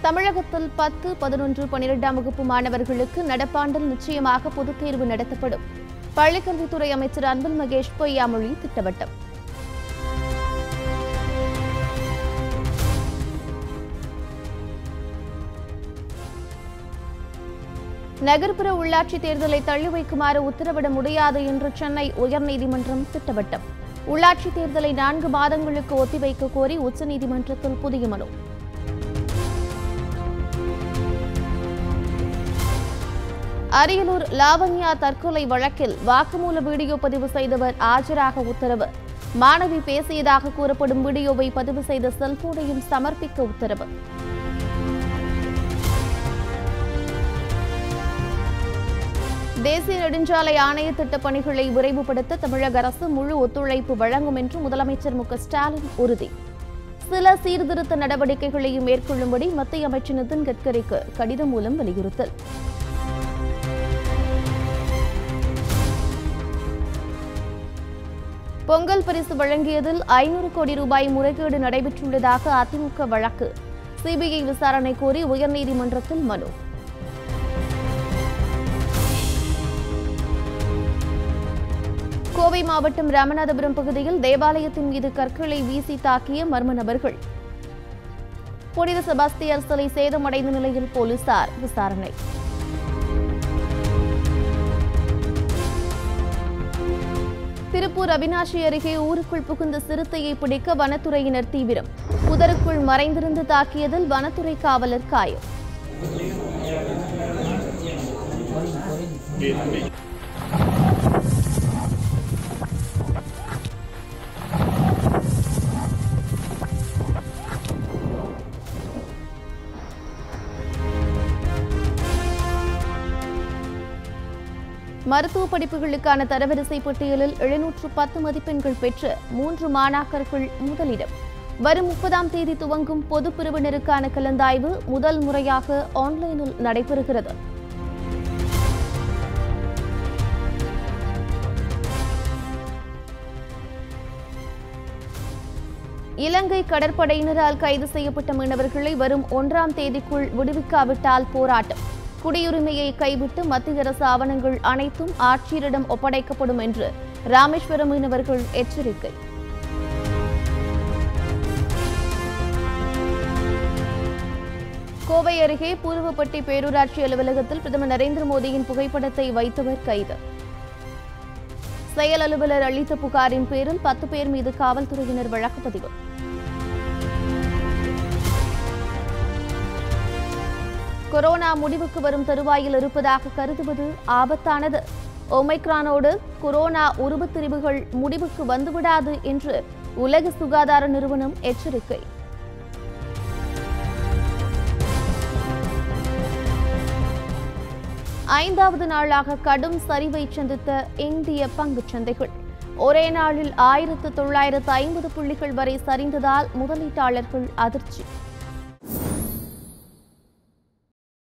தமிழகத்தில் பத்து பதினொன்று பனிரெண்டாம் வகுப்பு மாணவர்களுக்கு நடப்பாண்டில் நிச்சயமாக பொதுத் தேர்வு நடத்தப்படும் பள்ளிக்கல்வித்துறை அமைச்சர் அன்பில் மகேஷ் பொய்யாமொழி திட்டவட்டம் நகர்ப்புற உள்ளாட்சி தேர்தலை தள்ளி வைக்குமாறு உத்தரவிட முடியாது என்று சென்னை உயர்நீதிமன்றம் திட்டவட்டம் உள்ளாட்சி தேர்தலை நான்கு மாதங்களுக்கு ஒத்திவைக்க கோரி உச்சநீதிமன்றத்தில் புதிய மனு அரியலூர் லாவண்யா தற்கொலை வழக்கில் வாக்குமூல வீடியோ பதிவு செய்தவர் ஆஜராக உத்தரவு மாணவி பேசியதாக கூறப்படும் வீடியோவை பதிவு செய்த செல்போனையும் சமர்ப்பிக்க உத்தரவு தேசிய நெடுஞ்சாலை ஆணைய திட்டப் பணிகளை விரைவுபடுத்த தமிழக அரசு முழு ஒத்துழைப்பு வழங்கும் என்று முதலமைச்சர் மு க ஸ்டாலின் உறுதி சில சீர்திருத்த நடவடிக்கைகளையும் மேற்கொள்ளும்படி மத்திய அமைச்சர் நிதின் கட்கரிக்கு கடிதம் மூலம் வலியுறுத்தல் பொங்கல் பரிசு வழங்கியதில் ஐநூறு கோடி ரூபாய் முறைகேடு நடைபெற்றுள்ளதாக அதிமுக வழக்கு சிபிஐ விசாரணை கோரி உயர்நீதிமன்றத்தில் மனு கோவை மாவட்டம் ராமநாதபுரம் பகுதியில் தேவாலயத்தின் மீது கற்களை வீசி தாக்கிய மர்ம நபர்கள் புனித செபாஸ்தியர் சிலை சேதமடைந்த நிலையில் போலீசார் விசாரணை திருப்பூர் அவினாஷி அருகே ஊருக்குள் புகுந்த சிறுத்தையை பிடிக்க வனத்துறையினர் தீவிரம் புதருக்குள் மறைந்திருந்து தாக்கியதில் வனத்துறை காவலர் காயம் மருத்துவ படிப்புகளுக்கான தரவரிசை பட்டியலில் எழுநூற்று பத்து மதிப்பெண்கள் பெற்று மூன்று மாணாக்கர்கள் முதலிடம் வரும் முப்பதாம் தேதி துவங்கும் பொது பிரிவினருக்கான கலந்தாய்வு முதல் முறையாக ஆன்லைனில் நடைபெறுகிறது இலங்கை கடற்படையினரால் கைது செய்யப்பட்ட மீனவர்களை வரும் ஒன்றாம் தேதிக்குள் விடுவிக்காவிட்டால் போராட்டம் குடியுரிமையை கைவிட்டு மத்திய அரசு ஆவணங்கள் அனைத்தும் ஆட்சியரிடம் ஒப்படைக்கப்படும் என்று ராமேஸ்வரம் மீனவர்கள் எச்சரிக்கை கோவை அருகே பூர்வப்பட்டி பேரூராட்சி அலுவலகத்தில் பிரதமர் நரேந்திர மோடியின் புகைப்படத்தை வைத்தவர் கைது செயல் அலுவலர் அளித்த புகாரின் பேரில் பத்து பேர் மீது காவல்துறையினர் வழக்கு பதிவு கொரோனா முடிவுக்கு வரும் தருவாயில் இருப்பதாக கருதுவது ஆபத்தானது ஒமைக்ரானோடு கொரோனா உருவத்திரிவுகள் முடிவுக்கு வந்துவிடாது என்று உலக சுகாதார நிறுவனம் எச்சரிக்கை ஐந்தாவது நாளாக கடும் சரிவை சந்தித்த இந்திய பங்குச் சந்தைகள் ஒரே நாளில் ஆயிரத்து தொள்ளாயிரத்து ஐம்பது புள்ளிகள் வரை சரிந்ததால் முதலீட்டாளர்கள் அதிர்ச்சி